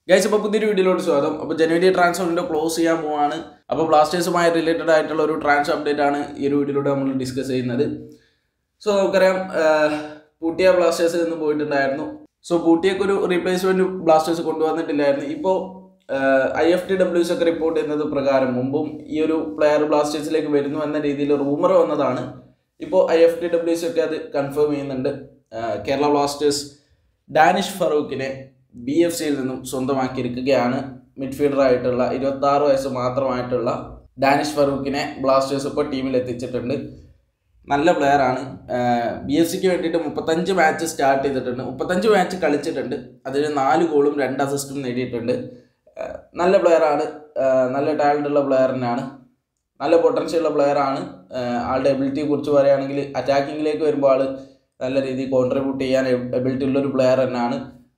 guys അപ്പോൾ പുതിയൊരു വീഡിയോയിലോട്ട് സ്വാഗതം അപ്പോൾ ജനുവരി ട്രാൻസ്ഫർ വിൻഡോ ക്ലോസ് ചെയ്യാൻ പോവാണ് അപ്പോൾ ബ്ലാസ്റ്റേഴ്സുമായി റിലേറ്റഡ് ആയിട്ടുള്ള ഒരു ട്രാൻസ്ഫർ അപ്ഡേറ്റ് ആണ് ഈ ഒരു വീഡിയോയിലൂടെ നമ്മൾ ഡിസ്കസ് ചെയ്യുന്നത് സോ നമുക്കറിയാം ആഹ്, പൂട്ടിയ ബ്ലാസ്റ്റേഴ്സിൽ നിന്ന് പോയിട്ടുണ്ടായിരുന്നു സോ പൂട്ടിയൊക്കെ ഒരു റീപ്ലേസ്മെന്റ് ബ്ലാസ്റ്റേഴ്സ് കൊണ്ടുവന്നിട്ടില്ലായിരുന്നു ഇപ്പോൾ ഐ എഫ് ടി ഡബ്ല്യൂസ് ഒക്കെ റിപ്പോർട്ട് ചെയ്യുന്നത് പ്രകാരം മുമ്പും ഈ ഒരു പ്ലെയർ ബ്ലാസ്റ്റേഴ്സിലേക്ക് വരുന്നു എന്ന രീതിയിൽ റൂമർ വന്നതാണ് ഇപ്പോൾ ഐ എഫ് ടി ഡബ്ല്യൂസ് ഒക്കെ അത് കൺഫേം ചെയ്യുന്നുണ്ട് ആഹ്, കേരള ബ്ലാസ്റ്റേഴ്സ് ഡാനിഷ് ഫറൂഖിനെ ബി എഫ് സിയിൽ നിന്നും സ്വന്തമാക്കിയിരിക്കുകയാണ് മിഡ്ഫീൽഡർ ആയിട്ടുള്ള ഇരുപത്തി ആറ് വയസ്സ് മാത്രമായിട്ടുള്ള ഡാനിഷ് ഫറൂഖിനെ ബ്ലാസ്റ്റേഴ്സ് ഇപ്പോൾ ടീമിൽ എത്തിച്ചിട്ടുണ്ട് നല്ല പ്ലെയർ ആണ് ബി എഫ് സിക്ക് വേണ്ടിയിട്ട് മുപ്പത്തഞ്ച് മാച്ച് സ്റ്റാർട്ട് ചെയ്തിട്ടുണ്ട് മുപ്പത്തഞ്ച് മാച്ച് കളിച്ചിട്ടുണ്ട് അതിൽ നാല് ഗോളും രണ്ട് അസിസ്റ്റും നേടിയിട്ടുണ്ട് ആ, നല്ല പ്ലെയർ ആണ് ആ, നല്ല ടാലൻ്റ് ഉള്ള പ്ലെയർ തന്നെയാണ് നല്ല പൊട്ടൻഷ്യൽ ഉള്ള പ്ലെയർ ആണ് ആ, ആളുടെ എബിലിറ്റിയെ കുറിച്ച് പറയുകയാണെങ്കിൽ അറ്റാക്കിങ്ങിലേക്ക് വരുമ്പോൾ ആൾ നല്ല രീതിയിൽ കോൺട്രിബ്യൂട്ട് ചെയ്യാൻ എബിലിറ്റി ഉള്ള ഒരു പ്ലെയർ തന്നെയാണ്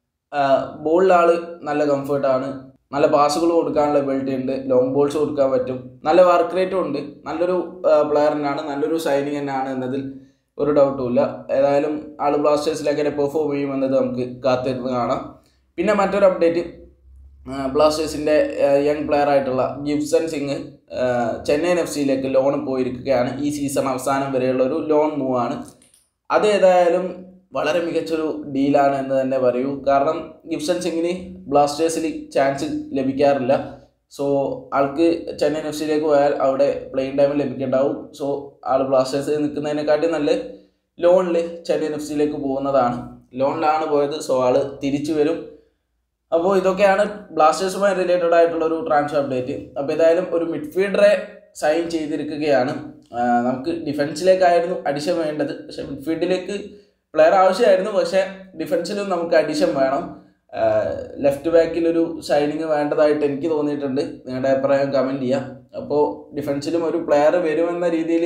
ബോളിൽ ആൾ നല്ല കംഫർട്ടാണ് നല്ല പാസുകൾ കൊടുക്കാനുള്ള എബിലിറ്റി ഉണ്ട് ലോങ് ബോൾസ് കൊടുക്കാൻ പറ്റും നല്ല വർക്ക് റേറ്റും ഉണ്ട് നല്ലൊരു പ്ലെയർ തന്നെയാണ് നല്ലൊരു സൈനിങ് തന്നെയാണ് എന്നതിൽ ഒരു ഡൗട്ടും ഇല്ല ഏതായാലും ആൾ ബ്ലാസ്റ്റേഴ്സിലേക്ക് എങ്ങനെ പെർഫോം ചെയ്യുമെന്നത് നമുക്ക് കാത്തിരുന്ന് കാണാം പിന്നെ മറ്റൊരു അപ്ഡേറ്റ് ബ്ലാസ്റ്റേഴ്സിൻ്റെ യങ് പ്ലെയർ ആയിട്ടുള്ള ഗിബ്സൺ സിംഗ് ചെന്നൈയിൻ എഫ് സിയിലേക്ക് ലോൺ പോയിരിക്കുകയാണ് ഈ സീസൺ അവസാനം വരെയുള്ള ഒരു ലോൺ മൂവ് ആണ് അത് ഏതായാലും വളരെ മികച്ചൊരു ഡീലാണ് എന്ന് തന്നെ പറയൂ കാരണം ഗിബ്സൺ സിംഗിന് ബ്ലാസ്റ്റേഴ്സിൽ ചാൻസ് ലഭിക്കാറില്ല സോ ആൾക്ക് ചെന്നൈയിൻ എഫ് സിയിലേക്ക് പോയാൽ അവിടെ പ്ലേയിങ് ടൈം ലഭിക്കുന്നുണ്ടാവും സോ ആൾ ബ്ലാസ്റ്റേഴ്സിൽ നിൽക്കുന്നതിനെക്കാട്ടി നല്ല ലോണിൽ ചെന്നൈയിൻ എഫ് സിയിലേക്ക് പോകുന്നതാണ് ലോണിലാണ് പോയത് സോ ആൾ തിരിച്ചു വരും അപ്പോൾ ഇതൊക്കെയാണ് ബ്ലാസ്റ്റേഴ്സുമായി റിലേറ്റഡ് ആയിട്ടുള്ള ഒരു ട്രാൻസ്ഫർ അപ്ഡേറ്റ് അപ്പോൾ ഏതായാലും ഒരു മിഡ്ഫീൽഡറെ സൈൻ ചെയ്തിരിക്കുകയാണ് ആ, നമുക്ക് ഡിഫൻസിലേക്കായിരുന്നു അഡിഷൻ വേണ്ടത് പക്ഷേ മിഡ്ഫീൽഡിലേക്ക് പ്ലെയർ ആവശ്യമായിരുന്നു പക്ഷേ ഡിഫൻസിലും നമുക്ക് അഡിഷൻ വേണം ലെഫ്റ്റ് ബാക്കിൽ ഒരു സൈനിങ് വേണ്ടതായിട്ട് എനിക്ക് തോന്നിയിട്ടുണ്ട് നിങ്ങളുടെ അഭിപ്രായം കമൻറ്റ് ചെയ്യാം അപ്പോൾ ഡിഫൻസിലും ഒരു പ്ലെയർ വരുമെന്ന രീതിയിൽ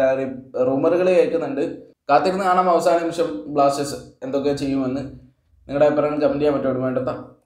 റൂമറുകൾ കേൾക്കുന്നുണ്ട് കാത്തിരുന്ന് കാണാം അവസാന നിമിഷം ബ്ലാസ്റ്റേഴ്സ് എന്തൊക്കെ ചെയ്യുമെന്ന് നിങ്ങളുടെ അഭിപ്രായം കമൻറ്റ് ചെയ്യാൻ പറ്റുമോ വേണ്ടത്താം